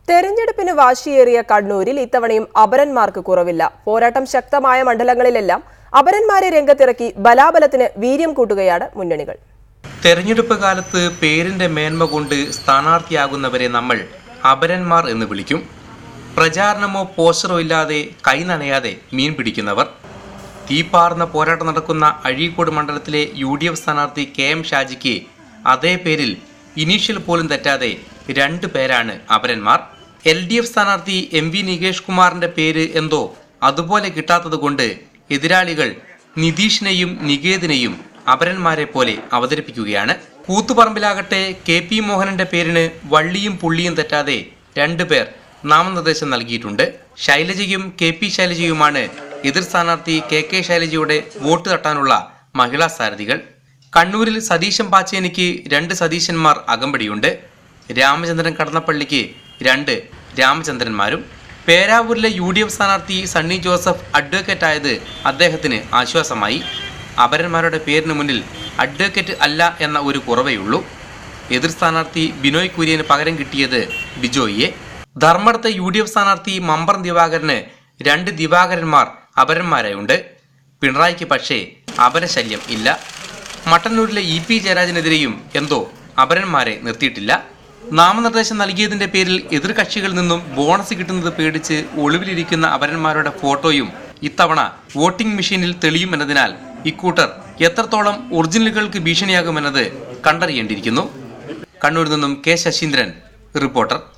തെരഞ്ഞെടുപ്പിന് വാശിയേറിയ കണ്ണൂരിൽ ഇത്തവണയും അപരന്മാർക്ക് കുറവില്ല പോരാട്ടം ശക്തമായ മണ്ഡലങ്ങളിലെല്ലാം അപരന്മാരെ രംഗത്തിറക്കി ബലാബലത്തിന് വീര്യം കൂട്ടുകയാണ് മുന്നണികൾ തെരഞ്ഞെടുപ്പ് കാലത്ത് പേരിന്റെ മേന്മ കൊണ്ട് സ്ഥാനാർത്ഥിയാകുന്നവരെ നമ്മൾ അപരന്മാർ എന്ന് വിളിക്കും പ്രചാരണമോ പോസ്റ്ററോ ഇല്ലാതെ കൈ നനയാതെ മീൻ പിടിക്കുന്നവർ തീപ്പാർന്ന പോരാട്ടം നടക്കുന്ന അഴീക്കോട് മണ്ഡലത്തിലെ യു ഡി എഫ് സ്ഥാനാർത്ഥി കെ എം ഷാജിക്ക് അതേ പേരിൽ ഇനീഷ്യൽ പോലും തെറ്റാതെ രണ്ട് പേരാണ് അപരന്മാർ എൽ ഡി എഫ് സ്ഥാനാർത്ഥി എം വി നികേഷ് കുമാറിന്റെ പേര് എന്തോ അതുപോലെ കിട്ടാത്തത് കൊണ്ട് എതിരാളികൾ നിതീഷിനെയും നികേതിനെയും അപരന്മാരെ പോലെ അവതരിപ്പിക്കുകയാണ് കൂത്തുപറമ്പിലാകട്ടെ കെ പി മോഹനന്റെ പേരിന് വള്ളിയും പുള്ളിയും തെറ്റാതെ രണ്ടുപേർ നാമനിർദ്ദേശം നൽകിയിട്ടുണ്ട് ശൈലജയും കെ പി ശൈലജയുമാണ് എതിർ സ്ഥാനാർത്ഥി കെ കെ ശൈലജയുടെ വോട്ട് തട്ടാനുള്ള മഹിളാ സാരഥികൾ കണ്ണൂരിൽ സതീശൻ പാച്ചേനിക്ക് രണ്ട് സതീശന്മാർ അകമ്പടിയുണ്ട് രാമചന്ദ്രൻ കടന്നപ്പള്ളിക്ക് രണ്ട് രാമചന്ദ്രന്മാരും പേരാവൂരിലെ യു ഡി എഫ് സ്ഥാനാർത്ഥി സണ്ണി ജോസഫ് അഡ്വക്കേറ്റ് ആയത് അദ്ദേഹത്തിന് ആശ്വാസമായി അപരന്മാരുടെ പേരിന് മുന്നിൽ അഡ്വക്കേറ്റ് അല്ല എന്ന ഒരു കുറവേയുള്ളൂ എതിർ സ്ഥാനാർത്ഥി ബിനോയ് കുര്യന് പകരം കിട്ടിയത് ബിജോയിയെ ധർമ്മടത്തെ യു ഡി എഫ് സ്ഥാനാർത്ഥി മമ്പറം ദിവാകരന് രണ്ട് ദിവാകരന്മാർ അപരന്മാരായുണ്ട് പിണറായിക്ക് പക്ഷേ അപരശല്യം ഇല്ല മട്ടന്നൂരിലെ ഇ പി ജയരാജനെതിരെയും എന്തോ അപരന്മാരെ നിർത്തിയിട്ടില്ല നാമനിർദ്ദേശം നൽകിയതിന്റെ പേരിൽ എതിർകക്ഷികളിൽ നിന്നും ബോണസ് കിട്ടുന്നത് പേടിച്ച് ഒളിവിലിരിക്കുന്ന അപരന്മാരുടെ ഫോട്ടോയും ഇത്തവണ വോട്ടിംഗ് മെഷീനിൽ തെളിയുമെന്നതിനാൽ ഇക്കൂട്ടർ എത്രത്തോളം ഒറിജിനലുകൾക്ക് ഭീഷണിയാകുമെന്നത് കണ്ടറിയേണ്ടിയിരിക്കുന്നു കണ്ണൂരിൽ നിന്നും കെ ശശീന്ദ്രൻ റിപ്പോർട്ടർ